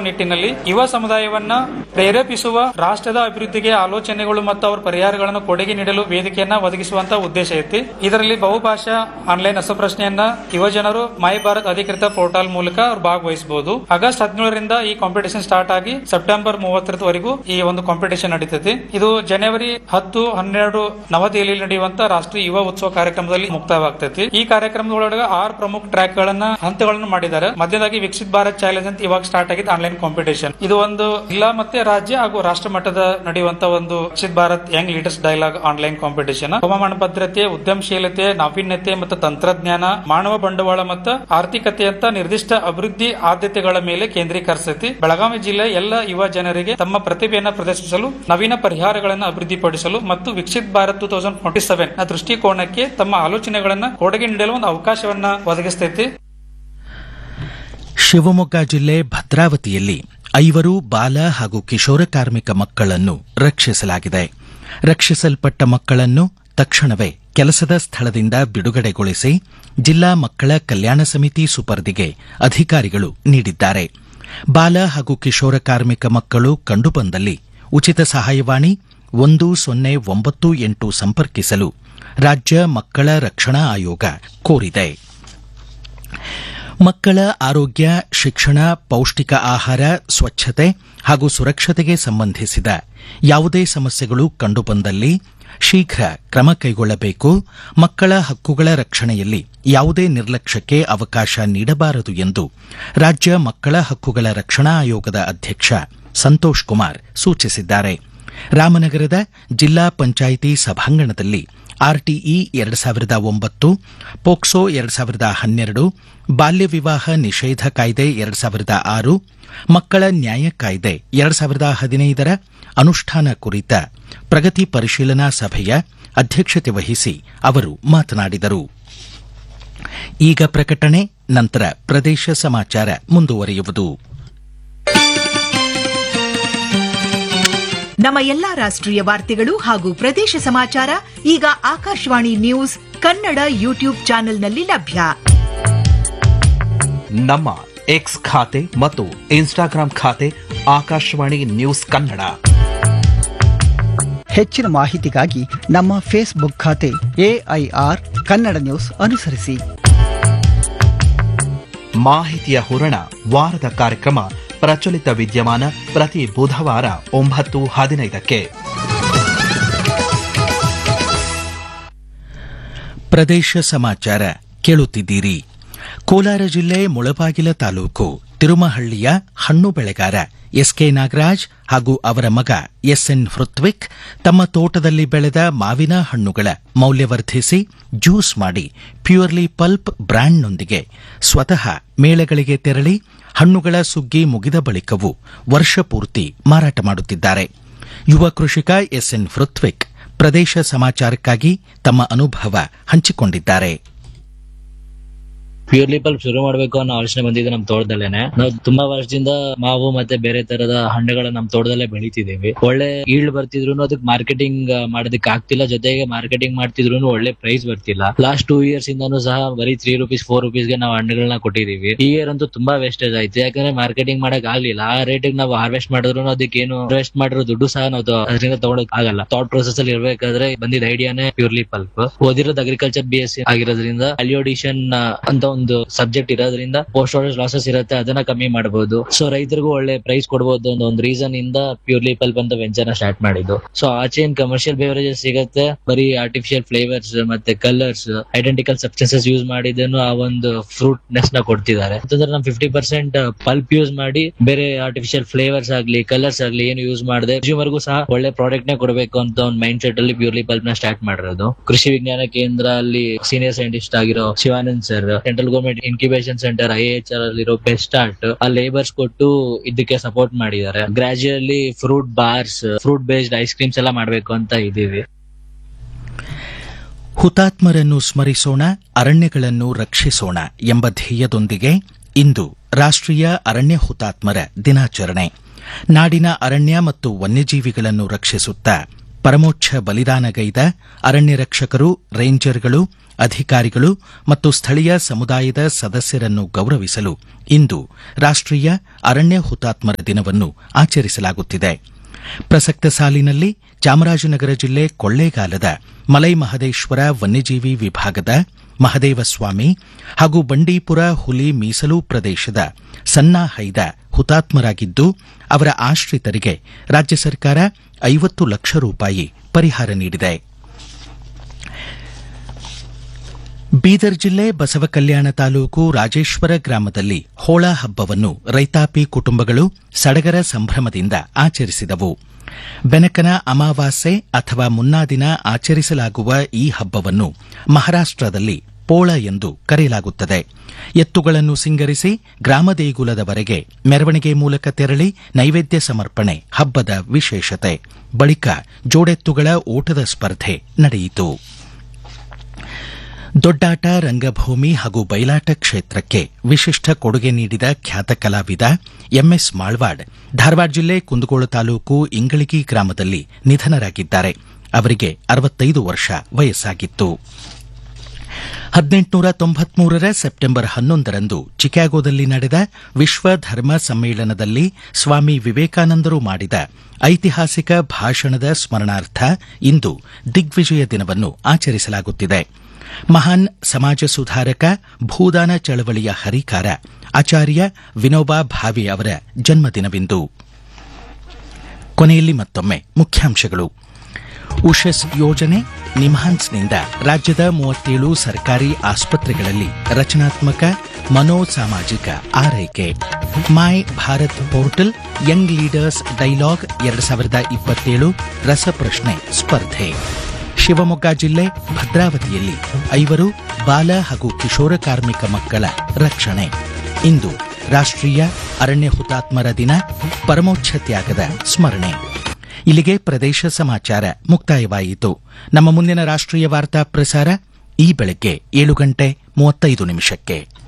ನಿಟ್ಟಿನಲ್ಲಿ ಯುವ ಸಮುದಾಯವನ್ನ ಪ್ರೇರೇಪಿಸುವ ರಾಷ್ಟ್ರದ ಅಭಿವೃದ್ಧಿಗೆ ಆಲೋಚನೆಗಳು ಮತ್ತು ಅವರ ಪರಿಹಾರಗಳನ್ನು ಕೊಡುಗೆ ನೀಡಲು ವೇದಿಕೆಯನ್ನ ಒದಗಿಸುವಂತ ಉದ್ದೇಶ ಐತಿ ಇದರಲ್ಲಿ ಬಹುಭಾಷಾ ಆನ್ಲೈನ್ ರಸಪ್ರಶ್ನೆಯನ್ನ ಯುವ ಜನರು ಮೈ ಭಾರತ್ ಅಧಿಕೃತ ಪೋರ್ಟಲ್ ಮೂಲಕ ಅವ್ರು ಭಾಗವಹಿಸಬಹುದು ಆಗಸ್ಟ್ ಹದಿನೇಳರಿಂದ ಈ ಕಾಂಪಿಟೇಷನ್ ಸ್ಟಾರ್ಟ್ ಆಗಿ ಸೆಪ್ಟೆಂಬರ್ ಮೂವತ್ತರವರೆಗೂ ಈ ಒಂದು ಕಾಂಪಿಟೇಷನ್ ನಡೀತೈತಿ ಇದು ಜನವರಿ ಹತ್ತು ಹನ್ನೆರಡು ನವದೆಹಲಿಯಲ್ಲಿ ನಡೆಯುವಂತ ರಾಷ್ಟ್ರೀಯ ಯುವ ಉತ್ಸವ ಕಾರ್ಯಕ್ರಮದಲ್ಲಿ ಮುಕ್ತಾಯವಾಗ್ತೈತಿ ಈ ಕಾರ್ಯಕ್ರಮದೊಳಗೆ ಆರು ಪ್ರಮುಖ ಟ್ರ್ಯಾಕ್ ಗಳನ್ನ ಹಂತಗಳನ್ನು ಮಾಡಿದ್ದಾರೆ ಮಧ್ಯದಾಗಿ ವಿಕಸಿತ್ ಭಾರತ್ ಚಾಲೆಂಜ್ ಅಂತ ಇವಾಗ ಸ್ಟಾರ್ಟ್ ಆಗಿದ್ದು ಆನ್ಲೈನ್ ಕಾಂಪಿಟೇಷನ್ ಇದು ಒಂದು ಜಿಲ್ಲಾ ಮತ್ತೆ ರಾಜ್ಯ ಹಾಗೂ ರಾಷ್ಟ್ರ ಮಟ್ಟದ ನಡೆಯುವಂತ ಒಂದು Viksit Bharat young leaders dialogue online competition ಹವಾಮಾನ ಭದ್ರತೆ ಉದ್ಯಮಶೀಲತೆ ನಾವೀನ್ಯತೆ ಮತ್ತು ತಂತ್ರಜ್ಞಾನ ಮಾನವ ಬಂಡವಾಳ ಮತ್ತು ಆರ್ಥಿಕತೆ ಅಂತ ನಿರ್ದಿಷ್ಟ ಅಭಿವೃದ್ಧಿ ಆದ್ಯತೆಗಳ ಮೇಲೆ ಕೇಂದ್ರೀಕರಿಸತಿ ಬೆಳಗಾವಿ ಜಿಲ್ಲೆ ಎಲ್ಲ ಯುವ ಜನರಿಗೆ ತಮ್ಮ ಪ್ರತಿಭೆಯನ್ನು ಪ್ರದರ್ಶಿಸಲು ನವೀನ ಪರಿಹಾರಗಳನ್ನು ಅಭಿವೃದ್ಧಿಪಡಿಸಲು ಮತ್ತು Viksit Bharat two thousand forty seven ನ ದೃಷ್ಟಿಕೋನಕ್ಕೆ ತಮ್ಮ ಆಲೋಚನೆಗಳನ್ನು ಕೊಡುಗೆ ನೀಡಲು ಒಂದು ಅವಕಾಶವನ್ನ ಒದಗಿಸ್ತೈತಿ ಶಿವಮೊಗ್ಗ ಜಿಲ್ಲೆ ಭದ್ರಾವತಿಯಲ್ಲಿ ಐವರು ಬಾಲ ಹಾಗೂ ಕಿಶೋರ ಕಾರ್ಮಿಕ ಮಕ್ಕಳನ್ನು ರಕ್ಷಿಸಲಾಗಿದೆ ರಕ್ಷಿಸಲ್ಪಟ್ಟ ಮಕ್ಕಳನ್ನು ತಕ್ಷಣವೇ ಕೆಲಸದ ಸ್ಥಳದಿಂದ ಬಿಡುಗಡೆಗೊಳಿಸಿ ಜಿಲ್ಲಾ ಮಕ್ಕಳ ಕಲ್ಯಾಣ ಸಮಿತಿ ಸುಪರ್ದಿಗೆ ಅಧಿಕಾರಿಗಳು ನೀಡಿದ್ದಾರೆ ಬಾಲ ಹಾಗೂ ಕಿಶೋರ ಕಾರ್ಮಿಕ ಮಕ್ಕಳು ಕಂಡುಬಂದಲ್ಲಿ ಉಚಿತ ಸಹಾಯವಾಣಿ ಒಂದು ಸೊನ್ನೆ ಒಂಬತ್ತು ಎಂಟು ಸಂಪರ್ಕಿಸಲು ರಾಜ್ಯ ಮಕ್ಕಳ ರಕ್ಷಣಾ ಆಯೋಗ ಕೋರಿದೆ ಮಕ್ಕಳ ಆರೋಗ್ಯ ಶಿಕ್ಷಣ ಪೌಷ್ಟಿಕ ಆಹಾರ ಸ್ವಚ್ಛತೆ ಹಾಗೂ ಸುರಕ್ಷತೆಗೆ ಸಂಬಂಧಿಸಿದ ಯಾವುದೇ ಸಮಸ್ಯೆಗಳು ಕಂಡುಬಂದಲ್ಲಿ ಶೀಘ್ರ ಕ್ರಮ ಕೈಗೊಳ್ಳಬೇಕು ಮಕ್ಕಳ ಹಕ್ಕುಗಳ ರಕ್ಷಣೆಯಲ್ಲಿ ಯಾವುದೇ ನಿರ್ಲಕ್ಷ್ಯಕ್ಕೆ ಅವಕಾಶ ನೀಡಬಾರದು ಎಂದು ರಾಜ್ಯ ಮಕ್ಕಳ ಹಕ್ಕುಗಳ ರಕ್ಷಣಾ ಆಯೋಗದ ಅಧ್ಯಕ್ಷ ಸಂತೋಷ್ ಕುಮಾರ್ ಸೂಚಿಸಿದ್ದಾರೆ ರಾಮನಗರದ ಜಿಲ್ಲಾ ಪಂಚಾಯಿತಿ ಸಭಾಂಗಣದಲ್ಲಿ ಆರ್ಟಿಇ ಎರಡು ಸಾವಿರದ ಒಂಬತ್ತು ಪೋಕ್ಸೋ ಎರಡು ಸಾವಿರದ ಹನ್ನೆರಡು ಬಾಲ್ಯ ವಿವಾಹ ನಿಷೇಧ ಕಾಯ್ದೆ ಎರಡು ಸಾವಿರದ ಆರು ಮಕ್ಕಳ ನ್ಯಾಯ ಕಾಯ್ದೆ ಎರಡು ಸಾವಿರದ ಹದಿನೈದರ ಅನುಷ್ಠಾನ ಕುರಿತ ಪ್ರಗತಿ ಪರಿಶೀಲನಾ ಸಭೆಯ ಅಧ್ಯಕ್ಷತೆ ವಹಿಸಿ ಅವರು ಮಾತನಾಡಿದರು ಈಗ ಪ್ರಕಟಣೆ ನಂತರ ಪ್ರದೇಶ ಸಮಾಚಾರ ಮುಂದುವರಿಯುವುದು ನಮ್ಮ ಎಲ್ಲಾ ರಾಷ್ಟ್ರೀಯ ವಾರ್ತೆಗಳು ಹಾಗೂ ಪ್ರದೇಶ ಸಮಾಚಾರ ಈಗ ಆಕಾಶವಾಣಿ ನ್ಯೂಸ್ ಕನ್ನಡ ಯೂಟ್ಯೂಬ್ ಚಾನೆಲ್ನಲ್ಲಿ ಲಭ್ಯ ನಮ್ಮ ಎಕ್ಸ್ ಖಾತೆ ಮತ್ತು ಇನ್ಸ್ಟಾಗ್ರಾಂ ಖಾತೆ ಆಕಾಶವಾಣಿ ನ್ಯೂಸ್ ಕನ್ನಡ ಹೆಚ್ಚಿನ ಮಾಹಿತಿಗಾಗಿ ನಮ್ಮ ಫೇಸ್ಬುಕ್ ಖಾತೆ ಎಐಆರ್ ಕನ್ನಡ ನ್ಯೂಸ್ ಅನುಸರಿಸಿ ಮಾಹಿತಿಯ ಹೂರಣ ವಾರದ ಕಾರ್ಯಕ್ರಮ ಪ್ರಚಲಿತ ವಿದ್ಯಮಾನ ಪ್ರತಿ ಬುಧವಾರ ಒಂಬತ್ತು ಹದಿನೈದಕ್ಕೆ ಪ್ರದೇಶ ಸಮಾಚಾರ ಕೇಳುತ್ತಿದ್ದೀರಿ ಕೋಲಾರ ಜಿಲ್ಲೆ ಮುಳಬಾಗಿಲ ತಾಲೂಕು ತಿರುಮಹಳ್ಳಿಯ ಹಣ್ಣು ಬೆಳೆಗಾರ ಎಸ್ಕೆ ನಾಗರಾಜ್ ಹಾಗೂ ಅವರ ಮಗ ಎಸ್ಎನ್ ಹೃತ್ವಿಕ್ ತಮ್ಮ ತೋಟದಲ್ಲಿ ಬೆಳೆದ ಮಾವಿನ ಹಣ್ಣುಗಳ ಮೌಲ್ಯವರ್ಧಿಸಿ ಜ್ಯೂಸ್ ಮಾಡಿ ಪ್ಯೂರ್ಲಿ ಪಲ್ಪ್ ಬ್ರ್ಯಾಂಡ್ನೊಂದಿಗೆ ಸ್ವತಃ ಮೇಳಗಳಿಗೆ ತೆರಳಿ ಹಣ್ಣುಗಳ ಸುಗ್ಗಿ ಮುಗಿದ ಬಳಿಕವೂ ವರ್ಷಪೂರ್ತಿ ಮಾರಾಟ ಮಾಡುತ್ತಿದ್ದಾರೆ ಯುವ ಕೃಷಿಕ ಎಸ್ಎನ್ ಹೃತ್ವಿಕ್ ಪ್ರದೇಶ ಸಮಾಚಾರಕ್ಕಾಗಿ ತಮ್ಮ ಅನುಭವ ಹಂಚಿಕೊಂಡಿದ್ದಾರೆ ಪ್ಯೂರ್ಲಿ ಪಲ್ಪ್ ಶುರು ಮಾಡ್ಬೇಕು ಅನ್ನೋ ಆಲೋಚನೆ ಬಂದಿದೆ ನಮ್ ತೋಟದಲ್ಲೇನೆ ನಾವು ತುಂಬಾ ವರ್ಷದಿಂದ ಮಾವು ಮತ್ತೆ ಬೇರೆ ತರದ ಹಣ್ಣುಗಳನ್ನ ನಮ್ ತೋಟದಲ್ಲೇ ಬೆಳಿತಿದೀವಿ ಒಳ್ಳೆ ಈಲ್ಡ್ ಬರ್ತಿದ್ರು ಅದಕ್ಕೆ ಮಾರ್ಕೆಟಿಂಗ್ ಮಾಡೋದಕ್ಕೆ ಆಗ್ತಿಲ್ಲ ಜೊತೆಗೆ ಮಾರ್ಕೆಟಿಂಗ್ ಮಾಡ್ತಿದ್ರು ಒಳ್ಳೆ ಪ್ರೈಸ್ ಬರ್ತಿಲ್ಲ ಲಾಸ್ಟ್ ಟೂ ಇಯರ್ಸ್ ಇಂದಾನು ಸಹ ಬರೀ ತ್ರೀ ರುಪೀಸ್ ಫೋರ್ ರುಪೀಸ್ ಗೆ ನಾವು ಹಣ್ಣುಗಳನ್ನ ಕೊಟ್ಟಿದೀವಿ ಈ ಇಯರ್ ಅಂತೂ ತುಂಬಾ ವೇಸ್ಟೇಜ್ ಆಯ್ತು ಯಾಕಂದ್ರೆ ಮಾರ್ಕೆಟಿಂಗ್ ಮಾಡಕ್ ಆಗ್ಲಿಲ್ಲ ಆ ರೇಟ್ ನಾವು ಹಾರ್ವೆಸ್ಟ್ ಮಾಡಿದ್ರು ಅದಕ್ಕೆ ಏನು ಇನ್ವೆಸ್ಟ್ ಮಾಡಿರೋ ದುಡ್ಡು ಸಹ ನಾವು ತ- ಅದರಿಂದ ತಗೊಳಕ್ ಆಗಲ್ಲ ಥಾಟ್ ಪ್ರೊಸೆಸ್ ಅಲ್ಲಿ ಇರ್ಬೇಕಾದ್ರೆ ಬಂದಿದ್ದ ಐಡಿಯಾನೇ ಪ್ಯೂರ್ಲಿ ಪಲ್ಪ್ ಓದಿರೋದು ಅಗ್ರಿಕಲ್ಚರ್ ಬಿ ಎಸ್ ಸಿ ಆಗಿರೋದ್ರಿಂದ ವ್ಯಾಲ್ಯೂಡಿಷನ್ ಅಂತ ಒಂದು ಸಬ್ಜೆಕ್ಟ್ ಇರೋದ್ರಿಂದ ಪೋಸ್ಟ್ ಆರ್ಡರ್ ಲಾಸಸ್ ಇರುತ್ತೆ ಅದನ್ನ ಕಮ್ಮಿ ಮಾಡಬಹುದು ಸೊ ರೈತರಿಗೂ ಒಳ್ಳೆ ಪ್ರೈಸ್ ಕೊಡಬಹುದು ಅನ್ನೋ ಒಂದು ರೀಸನ್ ಇಂದ ಪ್ಯೂರ್ಲಿ ಪಲ್ಪ್ ಅಂತ ವೆಂಚರ್ ನ ಸ್ಟಾರ್ಟ್ ಮಾಡಿದ್ದು ಸೊ ಆಚೆ ಏನ್ ಕಮರ್ಷಿಯಲ್ ಬೇವರೇಜಸ್ ಸಿಗುತ್ತೆ ಬರೀ ಆರ್ಟಿಫಿಷಿಯಲ್ ಫ್ಲೇವರ್ಸ್ ಮತ್ತೆ ಕಲರ್ಸ್ ಐಡೆಂಟಿಕಲ್ ಸಬ್ಸ್ಟೆನ್ಸಸ್ ಯೂಸ್ ಮಾಡಿದನು ಆ ಒಂದು ಫ್ರೂಟ್ ನೆಸ್ ನ ಕೊಡ್ತಿದ್ದಾರೆ ಅಂತಂದ್ರೆ ನಮ್ ಫಿಫ್ಟಿ ಪರ್ಸೆಂಟ್ ಪಲ್ಪ್ ಯೂಸ್ ಮಾಡಿ ಬೇರೆ ಆರ್ಟಿಫಿಷಿಯಲ್ ಫ್ಲೇವರ್ಸ್ ಆಗ್ಲಿ ಕಲರ್ಸ್ ಆಗ್ಲಿ ಏನು ಯೂಸ್ ಮಾಡದೆ ಕನ್ಸ್ಯೂಮರ್ಗೂ ಸಹ ಒಳ್ಳೆ ಪ್ರಾಡಕ್ಟ್ ನೇ ಕೊಡಬೇಕು ಅಂತ ಒಂದು ಮೈಂಡ್ ಸೆಟ್ ಅಲ್ಲಿ ಪ್ಯೂರ್ಲಿ ಪಲ್ಪ್ ನ ಸ್ಟಾರ್ಟ್ ಮಾಡಿರೋದು ಕೃಷಿ ವಿಜ್ಞಾನ ಕೇಂದ್ರ ಅಲ್ಲಿ ಸೀನಿಯರ್ ಸೈಂಟಿಸ್ಟ್ ಆಗಿರೋ Shivanand sir central government incubation centre I H R ಅಲ್ಲಿರೋ ಬೆಸ್ಟ್ ಸ್ಟಾರ್ಟ್ ಆ ಲೇಬರ್ಸ್ ಕೊಟ್ಟು ಇದಕ್ಕೆ ಸಪೋರ್ಟ್ ಮಾಡಿದ್ದಾರೆ gradually fruit bars fruit based ice creams ಎಲ್ಲ ಮಾಡ್ಬೇಕು ಅಂತ ಇದೀವಿ ಹುತಾತ್ಮರನ್ನು ಸ್ಮರಿಸೋಣ ಅರಣ್ಯಗಳನ್ನು ರಕ್ಷಿಸೋಣ ಎಂಬ ಧ್ಯೇಯದೊಂದಿಗೆ ಇಂದು ರಾಷ್ಟ್ರೀಯ ಅರಣ್ಯ ಹುತಾತ್ಮರ ದಿನಾಚರಣೆ ನಾಡಿನ ಅರಣ್ಯ ಮತ್ತು ವನ್ಯಜೀವಿಗಳನ್ನು ರಕ್ಷಿಸುತ್ತಾ ಪರಮೋಚ್ಛ ಬಲಿದಾನಗೈದ ಅರಣ್ಯ ರಕ್ಷಕರು ರೇಂಜರ್ಗಳು ಅಧಿಕಾರಿಗಳು ಮತ್ತು ಸ್ಥಳೀಯ ಸಮುದಾಯದ ಸದಸ್ಯರನ್ನು ಗೌರವಿಸಲು ಇಂದು ರಾಷ್ಟ್ರೀಯ ಅರಣ್ಯ ಹುತಾತ್ಮರ ದಿನವನ್ನು ಆಚರಿಸಲಾಗುತ್ತಿದೆ ಪ್ರಸಕ್ತ ಸಾಲಿನಲ್ಲಿ ಚಾಮರಾಜನಗರ ಜಿಲ್ಲೆ ಕೊಳ್ಳೇಗಾಲದ ಮಲೈ ಮಹದೇಶ್ವರ ವನ್ಯಜೀವಿ ವಿಭಾಗದ ಮಹದೇವಸ್ವಾಮಿ ಹಾಗೂ ಬಂಡೀಪುರ ಹುಲಿ ಮೀಸಲು ಪ್ರದೇಶದ ಸನ್ನಾಹೈದ ಹುತಾತ್ಮರಾಗಿದ್ದು ಅವರ ಆಶ್ರಿತರಿಗೆ ರಾಜ್ಯ ಸರ್ಕಾರ ಐವತ್ತು ಲಕ್ಷ ರೂಪಾಯಿ ಪರಿಹಾರ ನೀಡಿದೆ ಬೀದರ್ ಜಿಲ್ಲೆ ಬಸವಕಲ್ಯಾಣ ತಾಲೂಕು ರಾಜೇಶ್ವರ ಗ್ರಾಮದಲ್ಲಿ ಹೋಳ ಹಬ್ಬವನ್ನು ರೈತಾಪಿ ಕುಟುಂಬಗಳು ಸಡಗರ ಸಂಭ್ರಮದಿಂದ ಆಚರಿಸಿದವು ಬೆನಕನ ಅಮಾವಾಸ್ಯೆ ಅಥವಾ ಮುನ್ನಾ ದಿನ ಆಚರಿಸಲಾಗುವ ಈ ಹಬ್ಬವನ್ನು ಮಹಾರಾಷ್ಟದಲ್ಲಿ ಪೋಳ ಎಂದು ಕರೆಯಲಾಗುತ್ತದೆ ಎತ್ತುಗಳನ್ನು ಸಿಂಗರಿಸಿ ಗ್ರಾಮ ದೇಗುಲದವರೆಗೆ ಮೆರವಣಿಗೆ ಮೂಲಕ ತೆರಳಿ ನೈವೇದ್ಯ ಸಮರ್ಪಣೆ ಹಬ್ಬದ ವಿಶೇಷತೆ ಬಳಿಕ ಜೋಡೆತ್ತುಗಳ ಓಟದ ಸ್ಪರ್ಧೆ ನಡೆಯಿತು ದೊಡ್ಡಾಟ ರಂಗಭೂಮಿ ಹಾಗೂ ಬಯಲಾಟ ಕ್ಷೇತ್ರಕ್ಕೆ ವಿಶಿಷ್ಟ ಕೊಡುಗೆ ನೀಡಿದ ಖ್ಯಾತ ಕಲಾವಿದ ಎಂಎಸ್ ಮಾಳ್ವಾಡ್ ಧಾರವಾಡ ಜಿಲ್ಲೆ ಕುಂದಗೋಳ ತಾಲೂಕು ಇಂಗಳಗಿ ಗ್ರಾಮದಲ್ಲಿ ನಿಧನರಾಗಿದ್ದಾರೆ ಅವರಿಗೆ ಅರವತ್ತೈದು ವರ್ಷ ವಯಸ್ಸಾಗಿತ್ತು ಹದಿನೆಂಟುನೂರ ತೊಂಬತ್ಮೂರರ ಸೆಪ್ಟೆಂಬರ್ ಹನ್ನೊಂದರಂದು ಚಿಕಾಗೋದಲ್ಲಿ ನಡೆದ ವಿಶ್ವ ಧರ್ಮ ಸಮ್ಮೇಳನದಲ್ಲಿ ಸ್ವಾಮಿ ವಿವೇಕಾನಂದರು ಮಾಡಿದ ಐತಿಹಾಸಿಕ ಭಾಷಣದ ಸ್ಮರಣಾರ್ಥ ಇಂದು ದಿಗ್ವಿಜಯ ದಿನವನ್ನು ಆಚರಿಸಲಾಗುತ್ತಿದೆ ಮಹಾನ್ ಸಮಾಜ ಸುಧಾರಕ ಭೂದಾನ ಚಳವಳಿಯ ಹರಿಕಾರ ಆಚಾರ್ಯ ವಿನೋಬಾ ಭಾವೆ ಅವರ ಜನ್ಮದಿನವಿಂದು ಕೊನೆಯಲ್ಲಿ ಮತ್ತೊಮ್ಮೆ ಮುಖ್ಯಾಂಶಗಳು ಉಷಸ್ ಯೋಜನೆ ನಿಮ್ಹಾನ್ಸ್ನಿಂದ ರಾಜ್ಯದ ಮೂವತ್ತೇಳು ಸರ್ಕಾರಿ ಆಸ್ಪತ್ರೆಗಳಲ್ಲಿ ರಚನಾತ್ಮಕ ಮನೋ ಸಾಮಾಜಿಕ ಆರೈಕೆ my Bharat portal young leaders dialogue ಎರಡು ಸಾವಿರದ ಇಪ್ಪತ್ತೇಳು ರಸಪ್ರಶ್ನೆ ಸ್ಪರ್ಧೆ ಶಿವಮೊಗ್ಗ ಜಿಲ್ಲೆ ಭದ್ರಾವತಿಯಲ್ಲಿ ಐವರು ಬಾಲ ಹಾಗೂ ಕಿಶೋರ ಕಾರ್ಮಿಕ ಮಕ್ಕಳ ರಕ್ಷಣೆ ಇಂದು ರಾಷ್ಟ್ರೀಯ ಅರಣ್ಯ ಹುತಾತ್ಮರ ದಿನ ಪರಮೋಚ್ಛ ತ್ಯಾಗದ ಸ್ಮರಣೆ ಇಲ್ಲಿಗೆ ಪ್ರದೇಶ ಸಮಾಚಾರ ಮುಕ್ತಾಯವಾಯಿತು ನಮ್ಮ ಮುಂದಿನ ರಾಷ್ಟ್ರೀಯ ವಾರ್ತಾ ಪ್ರಸಾರ ಈ ಬೆಳಗ್ಗೆ ಏಳು ಗಂಟೆ ಮೂವತ್ತೈದು ನಿಮಿಷಕ್ಕೆ